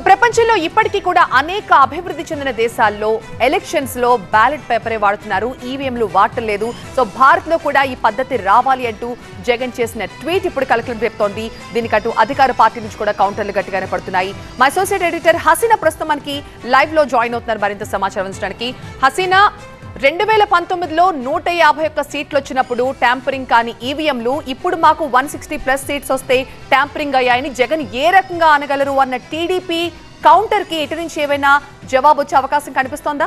ప్రపంచంలో ఇప్పటికీ కూడా అనేక అభివృద్ధి చెందిన దేశాల్లో ఎలక్షన్స్ లో బ్యాలెట్ పేపరే వాడుతున్నారు ఈవీఎంలు వాడటం సో భారత్ లో కూడా ఈ పద్ధతి రావాలి అంటూ జగన్ చేసిన ట్వీట్ ఇప్పుడు కలకలం రేపుతోంది దీనికి అటు అధికార పార్టీ నుంచి కూడా కౌంటర్లు గట్టిగానే పడుతున్నాయి మా అసోసియేట్ ఎడిటర్ హసీనా ప్రస్తుతం మనకి లైవ్ లో జాయిన్ అవుతున్నారు మరింత సమాచారం అందించడానికి హసీనా రెండు వేల పంతొమ్మిదిలో నూట యాభై ఒక్క సీట్లు వచ్చినప్పుడు ట్యాంపరింగ్ కాని ఈవీఎంలు ఇప్పుడు మాకు వన్ సిక్స్టీ ప్లస్ సీట్స్ వస్తే ట్యాంపరింగ్ అయ్యాయని జగన్ ఏ రకంగా అనగలరు అన్న టీడీపీ కౌంటర్ కి ఇటు నుంచి ఏమైనా జవాబు వచ్చే అవకాశం కనిపిస్తోందా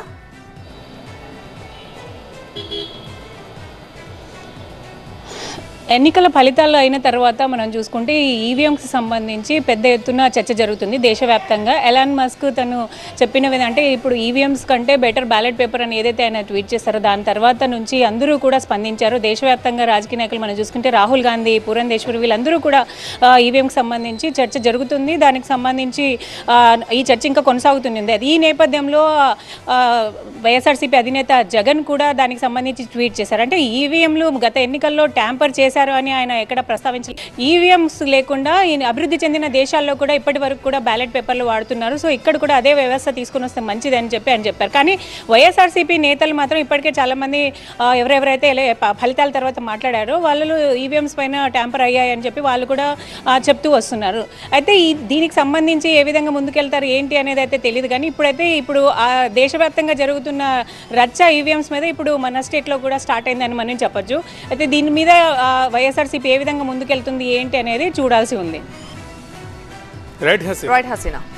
ఎన్నికల ఫలితాలు అయిన తర్వాత మనం చూసుకుంటే ఈ ఈవీఎంకి సంబంధించి పెద్ద ఎత్తున చర్చ జరుగుతుంది దేశవ్యాప్తంగా ఎలాన్ మస్క్ తను చెప్పిన విధంగా అంటే ఇప్పుడు ఈవీఎంస్ కంటే బెటర్ బ్యాలెట్ పేపర్ అని ఏదైతే ఆయన ట్వీట్ చేశారో దాని తర్వాత నుంచి అందరూ కూడా స్పందించారు దేశవ్యాప్తంగా రాజకీయ నాయకులు మనం చూసుకుంటే రాహుల్ గాంధీ పురంధేశ్వరి వీళ్ళందరూ కూడా ఈవీఎంకి సంబంధించి చర్చ జరుగుతుంది దానికి సంబంధించి ఆ, ఈ చర్చ ఇంకా కొనసాగుతుంది అది ఈ నేపథ్యంలో ఆ, వైఎస్ఆర్సీపీ అధినేత జగన్ కూడా దానికి సంబంధించి ట్వీట్ చేశారు అంటే ఈవీఎంలు గత ఎన్నికల్లో ట్యాంపర్ చేశారు అని ఆయన ఎక్కడ ప్రస్తావించలేదు ఈవీఎంస్ లేకుండా ఈ అభివృద్ధి చెందిన దేశాల్లో కూడా ఇప్పటి వరకు కూడా బ్యాలెట్ పేపర్లు వాడుతున్నారు సో ఇక్కడ కూడా అదే వ్యవస్థ తీసుకుని వస్తే మంచిది అని చెప్పి ఆయన చెప్పారు కానీ వైఎస్ఆర్సీపీ నేతలు మాత్రం ఇప్పటికే చాలా మంది ఆ, ఎవరెవరైతే ఎల- ప- ఫలితాల తర్వాత మాట్లాడారో వాళ్ళు ఈవీఎంస్ పైన ట్యాంపర్ అయ్యాయని చెప్పి వాళ్ళు కూడా ఆ, చెప్తూ వస్తున్నారు అయితే ఈ దీనికి సంబంధించి ఏ విధంగా ముందుకెళ్తారు ఏంటి అనేది అయితే తెలియదు కానీ ఇప్పుడైతే ఇప్పుడు ఆ దేశవ్యాప్తంగా జరుగుతున్న రచ్చ ఈవీఎంస్ మీద ఇప్పుడు మన స్టేట్లో కూడా స్టార్ట్ అయిందని మనం చెప్పొచ్చు అయితే దీని మీద ఆ, వైఎస్ఆర్సీపీ ఏ విధంగా ముందుకెళ్తుంది ఏంటి అనేది చూడాల్సి ఉంది రైట్ హసీన్ రైట్ హసీనా